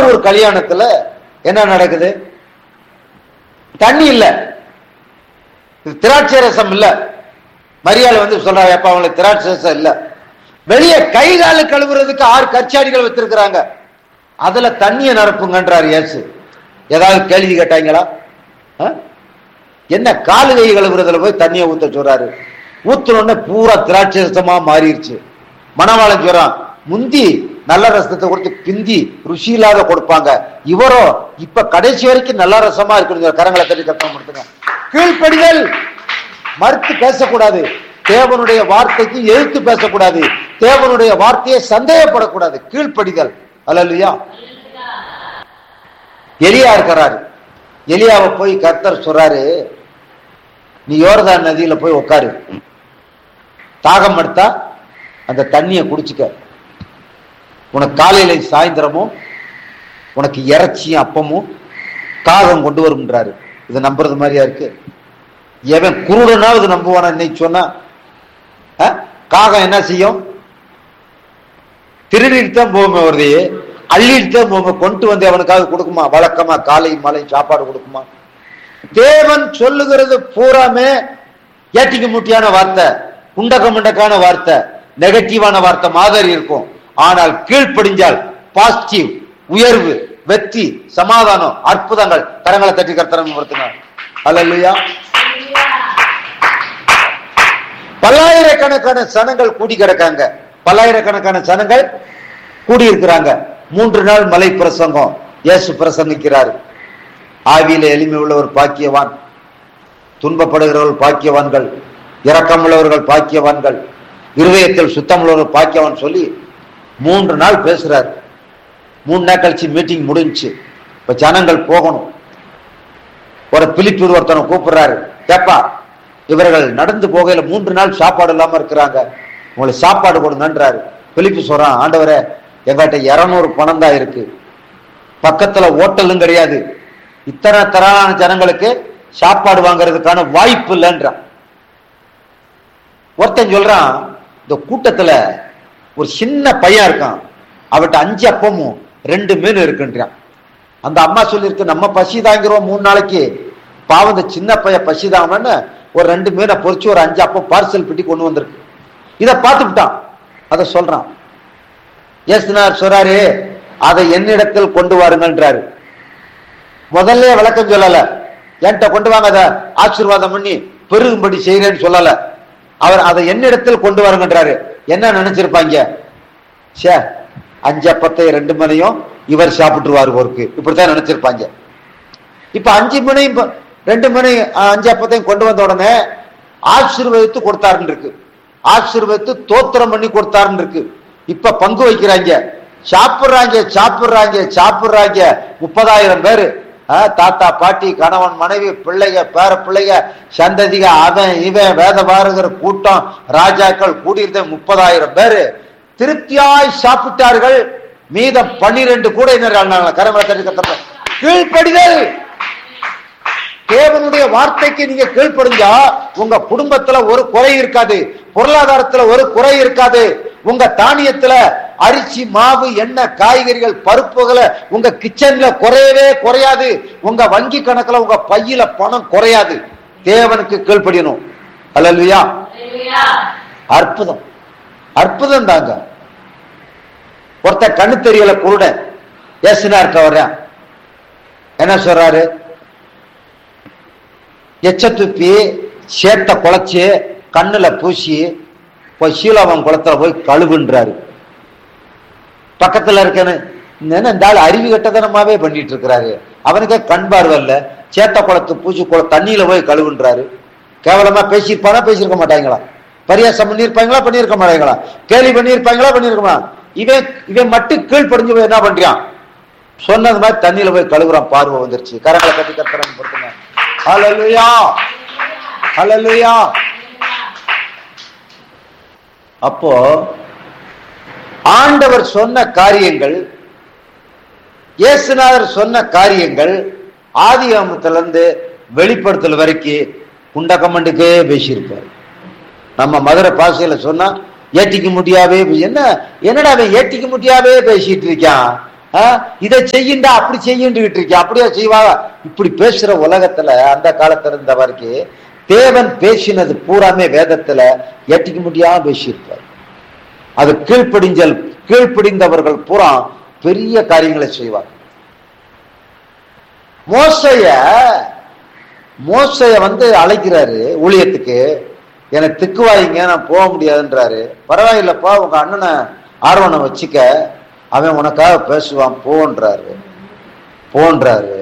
ஒரு கல்யாணத்துல என்ன நடக்குது தண்ணி இல்ல இது திராட்சை ரசம் இல்ல மரியாதை வந்து சொல்றா எப்ப அவங்களுக்கு திராட்சை ரசம் இல்ல வெளியே கை காலு கழுவுறதுக்கு ஆறு கச்சாடிகள் வச்சிருக்கிறாங்க அதுல தண்ணியை நிரப்புங்கன்றார் இயேசு ஏதாவது கேள்வி கேட்டாங்களா ஆ? என்ன காலு கை கழுவுறதுல போய் தண்ணியை ஊத்த சொல்றாரு ஊத்துன உடனே பூரா திராட்சை ரசமா மாறிடுச்சு மணவாளன் சொல்றான் முந்தி நல்ல ரசத்தை கொடுத்து பிந்தி ருசி இல்லாத கொடுப்பாங்க இவரோ இப்ப கடைசி வரைக்கும் நல்ல ரசமா இருக்கணும் கரங்களை தட்டி கத்தம் கொடுத்துங்க கீழ்ப்படிதல் மறுத்து பேசக்கூடாது தேவனுடைய வார்த்தைக்கு எழுத்து பேசக்கூடாது தேவனுடைய வார்த்தையை சந்தேகப்படக்கூடாது கீழ்ப்படிதல் அல்லையா எலியா இருக்கிறாரு எலியாவை போய் கர்த்தர் சொல்றாரு நீ யோர்தான் நதியில போய் உட்காரு தாகம் எடுத்தா அந்த தண்ணியை குடிச்சுக்க உனக்கு காலையில சாயந்தரமும் உனக்கு இறைச்சியும் அப்பமும் காகம் கொண்டு வரும்ன்றாரு இது நம்புறது மாதிரியா இருக்கு எவன் குருடனாவது நம்புவானா இன்னைக்கு சொன்னா ஆ? காகம் என்ன செய்யும் திருடிட்டு தான் போகுமே வருது அள்ளிட்டு தான் போகுமே கொண்டு வந்து அவனுக்காக கொடுக்குமா வழக்கமா காலை மாலை சாப்பாடு கொடுக்குமா தேவன் சொல்லுகிறது பூராமே ஏட்டிக்கு முட்டியான வார்த்தை குண்டக்க முண்டக்கான வார்த்தை நெகட்டிவான வார்த்தை மாதிரி இருக்கும் ஆனால் கீழ்ப்படிஞ்சால் பாசிட்டிவ் உயர்வு வெற்றி சமாதானம் அற்புதங்கள் கரங்களை தட்டி கர்த்தரம் படுத்தினார் அல்லையா பல்லாயிரக்கணக்கான சனங்கள் கூடி கிடக்காங்க பல்லாயிரக்கணக்கான சனங்கள் கூடி இருக்கிறாங்க மூன்று நாள் மலை பிரசங்கம் இயேசு பிரசங்கிக்கிறார் ஆவியில எளிமை உள்ளவர் பாக்கியவான் துன்பப்படுகிறவர்கள் பாக்கியவான்கள் இரக்கமுள்ளவர்கள் பாக்கியவான்கள் இருதயத்தில் சுத்தமுள்ளவர்கள் பாக்கியவான் சொல்லி மூன்று நாள் பேசுறார் மூணு நாள் கழிச்சு மீட்டிங் முடிஞ்சுச்சு இப்ப ஜனங்கள் போகணும் ஒரு பிலிப்பூர் ஒருத்தனை கூப்பிடுறாரு கேப்பா இவர்கள் நடந்து போகையில மூன்று நாள் சாப்பாடு இல்லாம இருக்கிறாங்க உங்களுக்கு சாப்பாடு கொடுங்கன்றாரு பிலிப்பு சொல்றான் ஆண்டவரே எங்கிட்ட இருநூறு பணம் தான் இருக்கு பக்கத்துல ஓட்டலும் கிடையாது இத்தனை தரான ஜனங்களுக்கு சாப்பாடு வாங்குறதுக்கான வாய்ப்பு இல்லைன்றான் ஒருத்தன் சொல்றான் இந்த கூட்டத்துல ஒரு சின்ன பையன் இருக்கான் அவட்ட அஞ்சு அப்பமும் ரெண்டு மீன் இருக்குன்றான் அந்த அம்மா சொல்லியிருக்கு நம்ம பசி தாங்கிறோம் மூணு நாளைக்கு பாவம் இந்த சின்ன பையன் பசி தாங்கன்னு ஒரு ரெண்டு மீனை பொறிச்சு ஒரு அஞ்சு அப்பம் பார்சல் பெட்டி கொண்டு வந்திருக்கு இதை பார்த்துக்கிட்டான் அதை சொல்றான் ஏசுனார் சொல்றாரு அதை என்னிடத்தில் கொண்டு வாருங்கன்றாரு முதல்ல விளக்கம் சொல்லல என்கிட்ட கொண்டு வாங்க அதை ஆசீர்வாதம் பண்ணி பெருகும்படி செய்யறேன்னு சொல்லல அவர் அதை என்னிடத்தில் கொண்டு வாருங்கன்றாரு என்ன நினைச்சிருப்பாங்க சே அஞ்சு அப்பத்தை ரெண்டு மணியும் இவர் சாப்பிட்டுருவாரு ஒருக்கு இப்படித்தான் நினைச்சிருப்பாங்க இப்ப அஞ்சு மணியும் ப- ரெண்டு மணி அஹ், அஞ்சு அப்பத்தையும் கொண்டு வந்த உடனே ஆசீர்வதித்து கொடுத்தாருன்னு இருக்கு ஆசீர்வதித்து தோத்திரம் பண்ணி கொடுத்தாருன்னு இருக்கு இப்ப பங்கு வைக்கிறாங்க சாப்பிடுறாங்க சாப்பிடுறாங்க சாப்பிடுறாங்க முப்பதாயிரம் பேரு அஹ், தாத்தா பாட்டி கணவன் மனைவி பிள்ளைங்க பேர பிள்ளைங்க சந்ததிக அவன் இவன் வேத பாருகிற கூட்டம் ராஜாக்கள் கூடியிருந்த முப்பதாயிரம் பேரு திருப்தியாய் சாப்பிட்டார்கள் மீதம் பன்னிரண்டு கூட என்ன கரமலை தட்டி கத்தப்ப கீழ்ப்படிதல் தேவனுடைய வார்த்தைக்கு நீங்க கீழ்ப்படிஞ்சா உங்க குடும்பத்துல ஒரு குறை இருக்காது பொருளாதாரத்துல ஒரு குறை இருக்காது உங்க தானியத்துல அரிசி மாவு எண்ணெய் காய்கறிகள் பருப்புகளை உங்க கிச்சன்ல குறையவே குறையாது உங்க வங்கி கணக்குல உங்க பையில பணம் குறையாது தேவனுக்கு கீழ்ப்படியணும் அல்லா அற்புதம் அற்புதம் தாங்க ஒருத்தன் கண்ணு தெரியல குருடன் ஏசுனா இருக்க வர்றேன் என்ன சொல்றாரு எச்ச துப்பி சேத்த குலைச்சு கண்ணுல பூசி போய் சீலாவம் குளத்துல போய் கழுவுன்றாரு பக்கத்துல இருக்கன்னு என்ன இந்த ஆள் அறிவு கட்டதனமாவே பண்ணிட்டு இருக்கிறாரு அவனுக்கே கண் பார்வை இல்ல சேத்த குளத்து பூச்சி குள தண்ணியில போய் கழுவுன்றாரு கேவலமா பேசியிருப்பானா பேசியிருக்க மாட்டாங்களா பரியாசம் பண்ணியிருப்பாங்களா பண்ணியிருக்க மாட்டாங்களா கேலி பண்ணியிருப்பாங்களா பண்ணியிருக்கமா இவன் இவன் மட்டும் கீழ்ப்படிஞ்சு போய் என்ன பண்றான் சொன்னது மாதிரி தண்ணியில போய் கழுவுறான் பார்வை வந்துருச்சு கரங்களை கட்டி கத்துறான்னு பொறுத்துங்க ஹalleluya ஹalleluya அப்போ ஆண்டவர் சொன்ன காரியங்கள் இயேசுநாதர் சொன்ன காரியங்கள் ஆதிகாமத்திலிருந்து வெளிப்படுத்தல் வரைக்கும் குண்டக்கமண்டுக்கே பேசியிருப்பார் நம்ம மதுரை பாசையில சொன்னா ஏட்டிக்க முடியாவே பே- என்ன என்னடா அவன் ஏட்டிக்க முடியாவே பேசிட்டு இருக்கான் ஆ, இதை செய்யுண்டா அப்படி செய்யுண்டுகிட்டு இருக்கேன் அப்படியே செய்வாங்க இப்படி பேசுற உலகத்துல அந்த காலத்துல இருந்த வரைக்கும் தேவன் பேசினது பூராமே வேதத்துல எட்டிக்க முடியாம பேசியிருப்பார் அது கீழ்ப்படிஞ்சல் கீழ்ப்படிந்தவர்கள் பூரா பெரிய காரியங்களை செய்வார் மோசைய மோசைய வந்து அழைக்கிறாரு ஊழியத்துக்கு எனக்கு திக்குவாயிங்க நான் போக முடியாதுன்றாரு பரவாயில்லப்பா உங்க அண்ணனை ஆர்வனை வச்சுக்க அவன் உனக்காக பேசுவான் போன்றாரு போன்றாரு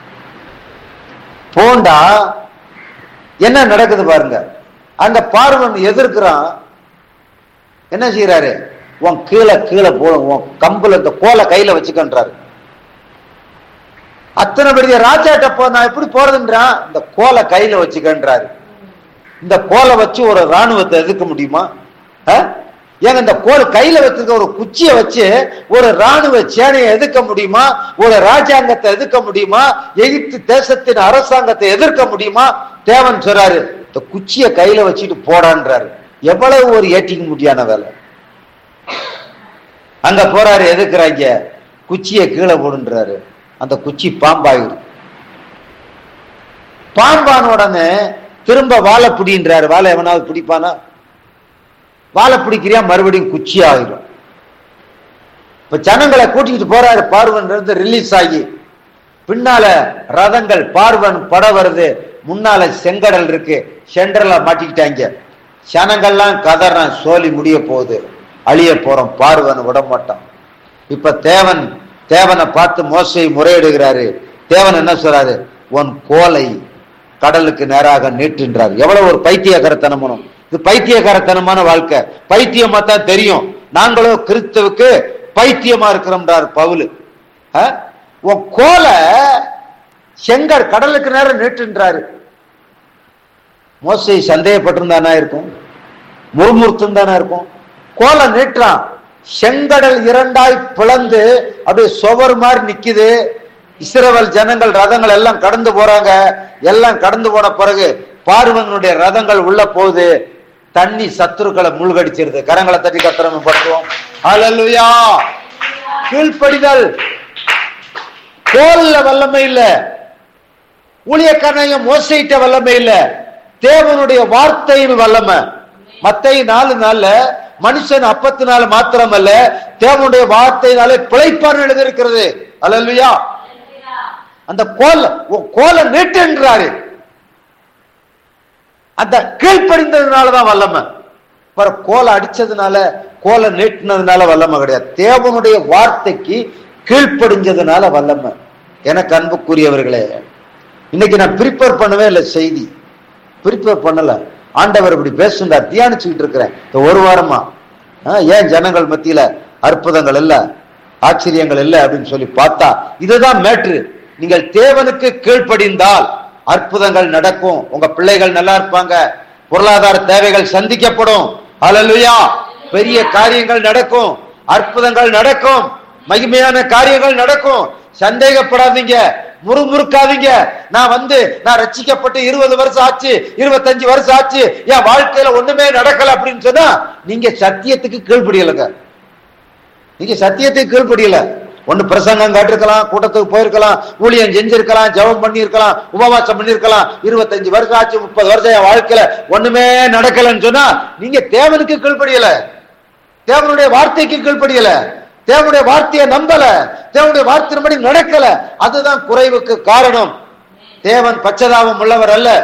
போண்டா என்ன நடக்குது பாருங்க அங்க பார்வன் எதிர்க்கிறான் என்ன செய்யறாரு உன் கீழே கீழே போ உன் கம்புல இந்த கோலை கையில வச்சுக்கன்றாரு அத்தனை பெரிய ராஜாட்ட போ நான் எப்படி போறதுன்றான் இந்த கோலை கையில வச்சுக்கன்றாரு இந்த கோலை வச்சு ஒரு ராணுவத்தை எதிர்க்க முடியுமா ஆ? ஏங்க இந்த கோல் கையில வச்சிருக்க ஒரு குச்சியை வச்சு ஒரு ராணுவ சேனையை எதிர்க்க முடியுமா ஒரு ராஜாங்கத்தை எதிர்க்க முடியுமா எகிப்து தேசத்தின் அரசாங்கத்தை எதிர்க்க முடியுமா தேவன் சொல்றாரு இந்த குச்சியை கையில வச்சுட்டு போடான்றாரு எவ்வளவு ஒரு ஏற்றிக்க முடியான வேலை அங்க போறாரு எதுக்குறாங்க குச்சியை கீழே போடுன்றாரு அந்த குச்சி பாம்பாயிரு பாம்பான உடனே திரும்ப வாழை பிடின்றாரு வாழை எவனாவது பிடிப்பானா வாழை பிடிக்கிறியா மறுபடியும் குச்சி ஆயிரும் இப்ப ஜனங்களை கூட்டிக்கிட்டு போறாரு பார்வன் இருந்து ரிலீஸ் ஆகி பின்னால ரதங்கள் பார்வன் பட வருது முன்னால செங்கடல் இருக்கு சென்ட்ரலா மாட்டிக்கிட்டாங்க ஜனங்கள்லாம் கதறான் சோலி முடிய போகுது அழிய போறோம் பார்வன் விட மாட்டான் இப்ப தேவன் தேவனை பார்த்து மோசை முறையிடுகிறாரு தேவன் என்ன சொல்றாரு உன் கோலை கடலுக்கு நேராக நீட்டுன்றார் எவ்வளவு ஒரு பைத்தியகரத்தனமான இது பைத்தியகரத்தனமான வாழ்க்கை பைத்தியமா தான் தெரியும் நாங்களோ கிறிஸ்துவுக்கு பைத்தியமா இருக்கிறோம்ன்றார் பவுலு ஆ? உன் கோலை செங்கர் கடலுக்கு நேரம் நீட்டுன்றாரு மோசை சந்தேகப்பட்டிருந்தானா இருக்கும் முறுமுறுத்தும் தானே இருக்கும் கோலை நீட்டுறான் செங்கடல் இரண்டாய் பிளந்து அப்படியே சுவர் மாதிரி நிக்குது இஸ்ரவேல் ஜனங்கள் ரதங்கள் எல்லாம் கடந்து போறாங்க எல்லாம் கடந்து போன பிறகு பார்வனுடைய ரதங்கள் உள்ள போகுது தண்ணி சத்துருக்களை மூழ்கடிச்சிருது கரங்களை தட்டி கத்திரம் பட்டுவோம் ஹalleluya கீழ்ப்படிதல் கோல்ல வல்லமை இல்ல ஊழியக்காரனைய மோசையிட்ட வல்லமை இல்ல தேவனுடைய வார்த்தையின் வல்லமை மத்தை நாலு நாள்ல மனுஷன் அப்பத்து நாள் மாத்திரமல்ல தேவனுடைய வார்த்தையினாலே பிழைப்பான் எழுதியிருக்கிறது அல்லல்லையா அந்த கோல் உன் கோலை நீட்டுன்றாரு அந்த கீழ்ப்படிந்ததுனாலதான் வல்லமை வர கோலை அடிச்சதுனால கோலை நீட்டினதுனால வல்லமை கிடையாது தேவனுடைய வார்த்தைக்கு கீழ்ப்படிஞ்சதுனால வல்லமை எனக்கு அன்புக்குரியவர்களே இன்னைக்கு நான் ப்ரிப்பேர் பண்ணவே இல்லை செய்தி ப்ரிப்பேர் பண்ணல ஆண்டவர் இப்படி பேசுண்டா தியானிச்சுக்கிட்டு இருக்கிறேன் இந்த ஒரு வாரமா ஆ, ஏன் ஜனங்கள் மத்தியில அற்புதங்கள் இல்ல ஆச்சரியங்கள் இல்ல அப்படின்னு சொல்லி பார்த்தா இதுதான் மேட்ரு நீங்கள் தேவனுக்கு கீழ்ப்படிந்தால் அற்புதங்கள் நடக்கும் உங்க பிள்ளைகள் நல்லா இருப்பாங்க பொருளாதார தேவைகள் சந்திக்கப்படும் அல்லேலூயா பெரிய காரியங்கள் நடக்கும் அற்புதங்கள் நடக்கும் மகிமையான காரியங்கள் நடக்கும் சந்தேகப்படாதீங்க முறுமுறுக்காதீங்க நான் வந்து நான் ரட்சிக்கப்பட்டு இருபது வருஷம் ஆச்சு இருபத்தஞ்சு வருஷம் ஆச்சு என் வாழ்க்கையில ஒண்ணுமே நடக்கல அப்படின்னு சொன்னா நீங்க சத்தியத்துக்கு கீழ்ப்படியலைங்க நீங்க சத்தியத்துக்கு கீழ்ப்படியல ஒண்ணு பிரசங்கம் காட்டிருக்கலாம் கூட்டத்துக்கு போயிருக்கலாம் ஊழியம் செஞ்சிருக்கலாம் ஜெபம் பண்ணியிருக்கலாம் உபவாசம் பண்ணியிருக்கலாம் இருபத்தஞ்சு வருஷம் ஆச்சு முப்பது வருஷம் என் வாழ்க்கையில ஒண்ணுமே நடக்கலன்னு சொன்னா நீங்க தேவனுக்கு கீழ்ப்படியல தேவனுடைய வார்த்தைக்கு கீழ்ப்படியல தேவனுடைய வார்த்தையை நம்பல தேவனுடைய வார்த்தையின்படி நடக்கல அதுதான் குறைவுக்கு காரணம் தேவன் பச்சதாபம் உள்ளவர் அல்ல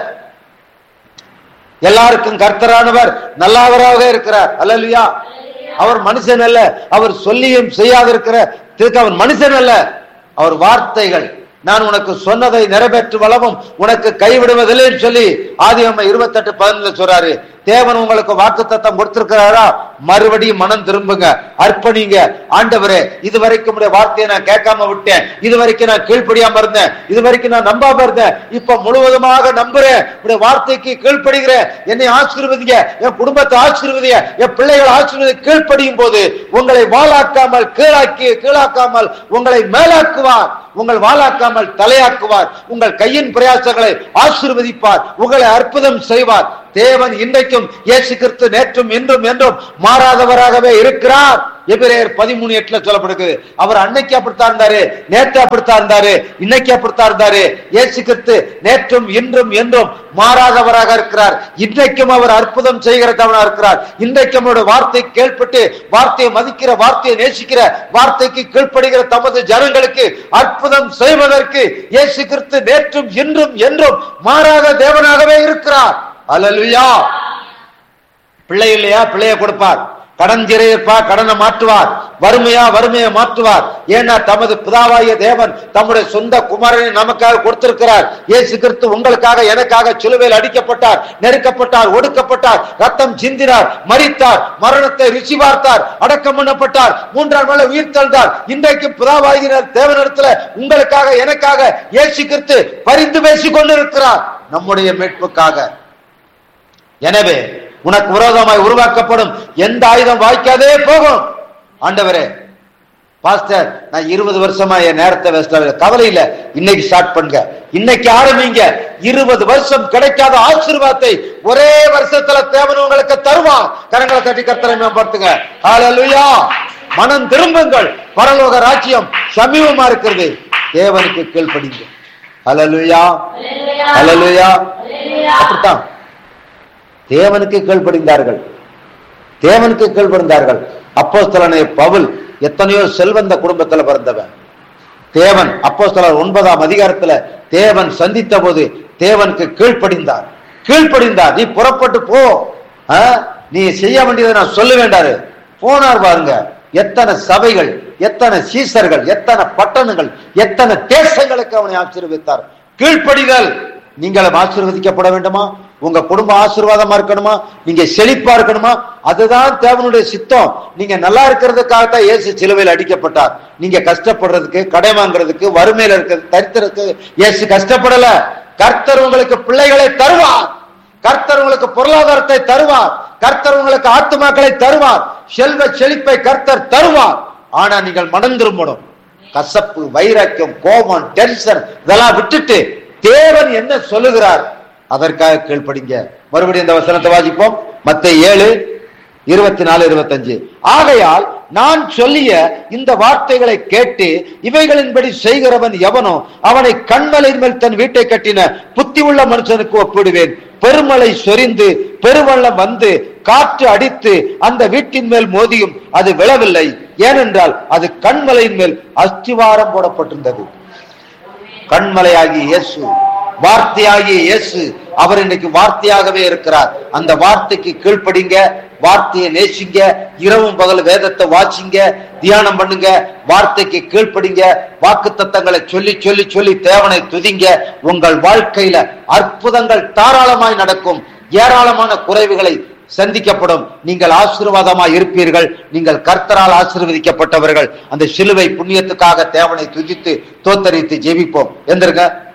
எல்லாருக்கும் கர்த்தரானவர் நல்லவராக இருக்கிறார் அல்லல்லையா அவர் மனுஷன் அல்ல அவர் சொல்லியும் செய்யாதிருக்கிற திருக்க அவன் மனுஷன் அல்ல அவர் வார்த்தைகள் நான் உனக்கு சொன்னதை நிறைவேற்று வளவும் உனக்கு கைவிடுவதில்லைன்னு சொல்லி ஆதி அம்மா இருபத்தெட்டு பதினொன்று சொல்றாரு தேவன் உங்களுக்கு வாக்கு தத்தம் கொடுத்திருக்கிறாரா மறுபடியும் மனம் திரும்புங்க அர்ப்பணிங்க ஆண்டவரே இது வரைக்கும் உடைய வார்த்தையை நான் கேட்காம விட்டேன் இது வரைக்கும் நான் கீழ்ப்படியாம இருந்தேன் இது வரைக்கும் நான் நம்பாம இருந்தேன் இப்ப முழுவதுமாக நம்புறேன் உடைய வார்த்தைக்கு கீழ்ப்படுகிறேன் என்னை ஆசீர்வதிங்க என் குடும்பத்தை ஆசீர்வதிங்க என் பிள்ளைகளை ஆசீர்வதி கீழ்ப்படியும் போது உங்களை வாழாக்காமல் கீழாக்கி கீழாக்காமல் உங்களை மேலாக்குவார் உங்கள் வாழாக்காமல் தலையாக்குவார் உங்கள் கையின் பிரயாசங்களை ஆசீர்வதிப்பார் உங்களை அற்புதம் செய்வார் தேவன் இன்றைக்கும் இயேசு கிறிஸ்து நேற்றும் இன்றும் என்றும் மாறாதவராகவே இருக்கிறார் எபிரேயர் பதிமூணு எட்டுல சொல்லப்படுது அவர் அன்னைக்கு அப்படித்தான் இருந்தாரு நேற்று அப்படித்தான் இருந்தாரு இன்னைக்கு அப்படித்தான் இருந்தாரு இயேசு கிறிஸ்து நேற்றும் இன்றும் என்றும் மாறாதவராக இருக்கிறார் இன்றைக்கும் அவர் அற்புதம் செய்கிறதவனா இருக்கிறார் இன்றைக்கும் அவருடைய வார்த்தை கேள்பட்டு வார்த்தையை மதிக்கிற வார்த்தையை நேசிக்கிற வார்த்தைக்கு கீழ்ப்படுகிற தமது ஜனங்களுக்கு அற்புதம் செய்வதற்கு இயேசு கிறிஸ்து நேற்றும் இன்றும் என்றும் மாறாத தேவனாகவே இருக்கிறார் அல்லேலூயா பிள்ளை இல்லையா பிள்ளைய கொடுப்பார் கடன் சிறையிருப்பா கடனை மாற்றுவார் வறுமையா வறுமையை மாற்றுவார் ஏன்னா தமது பிதாவாகிய தேவன் தம்முடைய சொந்த குமாரனை நமக்காக கொடுத்திருக்கிறார் இயேசு கிறிஸ்து உங்களுக்காக எனக்காக சிலுவையில் அடிக்கப்பட்டார் நெருக்கப்பட்டார் ஒடுக்கப்பட்டார் ரத்தம் சிந்தினார் மரித்தார் மரணத்தை ருசி பார்த்தார் அடக்கம் பண்ணப்பட்டார் மூன்றாம் நாள் உயிர் தந்தார் இன்றைக்கு பிதாவாகிற தேவனிடத்துல உங்களுக்காக எனக்காக இயேசு கிறிஸ்து பரிந்து பேசிக் கொண்டிருக்கிறார் நம்முடைய மீட்புக்காக எனவே உனக்கு விரோதமாய் உருவாக்கப்படும் எந்த ஆயுதம் வாய்க்காதே போகும் ஆண்டவரே பாஸ்டர் நான் இருபது வருஷமா என் நேரத்தை வேஸ்ட் கவலை இல்ல இன்னைக்கு ஸ்டார்ட் பண்ணுங்க இன்னைக்கு ஆரம்பிங்க இருபது வருஷம் கிடைக்காத ஆசீர்வாதத்தை ஒரே வருஷத்துல தேவன் உங்களுக்கு தருவான் கரங்களை தட்டி கர்த்தரை மேம்படுத்துங்க ஹalleluya மனம் திரும்புங்கள் பரலோக ராஜ்யம் சமீபமா இருக்கிறது தேவனுக்கு கீழ்ப்படிங்க ஹalleluya ஹalleluya அப்படித்தான் தேவனுக்கு கீழ்ப்படிந்தார்கள் தேவனுக்கு கீழ்ப்படிந்தார்கள் அப்போஸ்தலனை பவுல் எத்தனையோ செல்வந்த குடும்பத்துல பிறந்தவன் தேவன் அப்போஸ்தலர் ஒன்பதாம் அதிகாரத்துல தேவன் சந்தித்த போது தேவனுக்கு கீழ்ப்படிந்தார் கீழ்ப்படிந்தார் நீ புறப்பட்டு போ ஆ? நீ செய்ய வேண்டியதை நான் சொல்ல வேண்டாரு போனார் பாருங்க எத்தனை சபைகள் எத்தனை சீசர்கள் எத்தனை பட்டணங்கள் எத்தனை தேசங்களுக்கு அவனை ஆசீர்வதித்தார் கீழ்ப்படிதல் நீங்களும் ஆசீர்வதிக்கப்பட வேண்டுமா உங்க குடும்பம் ஆசீர்வாதமா இருக்கணுமா நீங்க செழிப்பா இருக்கணுமா அதுதான் தேவனுடைய சித்தம் நீங்க நல்லா இருக்கிறதுக்காகத்தான் இயேசு சிலுவையில் அடிக்கப்பட்டார் நீங்க கஷ்டப்படுறதுக்கு கடை வாங்குறதுக்கு வறுமையில இருக்கிறது தரித்திரத்துக்கு இயேசு கஷ்டப்படல கர்த்தர் உங்களுக்கு பிள்ளைகளை தருவார் கர்த்தர் உங்களுக்கு பொருளாதாரத்தை தருவார் கர்த்தர் உங்களுக்கு ஆத்துமாக்களை தருவார் செல்வ செழிப்பை கர்த்தர் தருவார் ஆனா நீங்கள் மனம் திரும்பணும் கசப்பு வைராக்கியம் கோபம் டென்ஷன் இதெல்லாம் விட்டுட்டு தேவன் என்ன சொல்லுகிறார் அதற்காக கீழ்ப்படிங்க மறுபடியும் இந்த வசனத்தை வாசிப்போம் மத்த ஏழு இருபத்தி நாலு இருபத்தஞ்சு ஆகையால் நான் சொல்லிய இந்த வார்த்தைகளை கேட்டு இவைகளின்படி செய்கிறவன் எவனோ அவனை கண்மலையின் மேல் தன் வீட்டை கட்டின புத்தி உள்ள மனுஷனுக்கு ஒப்பிடுவேன் பெருமழை சொரிந்து பெருவெள்ளம் வந்து காற்று அடித்து அந்த வீட்டின் மேல் மோதியும் அது விழவில்லை ஏனென்றால் அது கண்மலையின் மேல் அஸ்திவாரம் போடப்பட்டிருந்தது கண்மலையாகிய இயேசு வார்த்தையாகிய இயேசு அவர் இன்னைக்கு வார்த்தையாகவே இருக்கிறார் அந்த வார்த்தைக்கு கீழ்ப்படிங்க வார்த்தையை நேசிங்க இரவும் பகல் வேதத்தை வாசிங்க தியானம் பண்ணுங்க வார்த்தைக்கு கீழ்ப்படிங்க வாக்கு தத்தங்களை சொல்லி சொல்லி சொல்லி தேவனை துதிங்க உங்கள் வாழ்க்கையில அற்புதங்கள் தாராளமாய் நடக்கும் ஏராளமான குறைவுகளை சந்திக்கப்படும் நீங்கள் ஆசீர்வாதமாய் இருப்பீர்கள் நீங்கள் கர்த்தரால் ஆசீர்வதிக்கப்பட்டவர்கள் அந்த சிலுவை புண்ணியத்துக்காக தேவனை துதித்து தோத்தரித்து ஜெபிப்போம் எந்திருங்க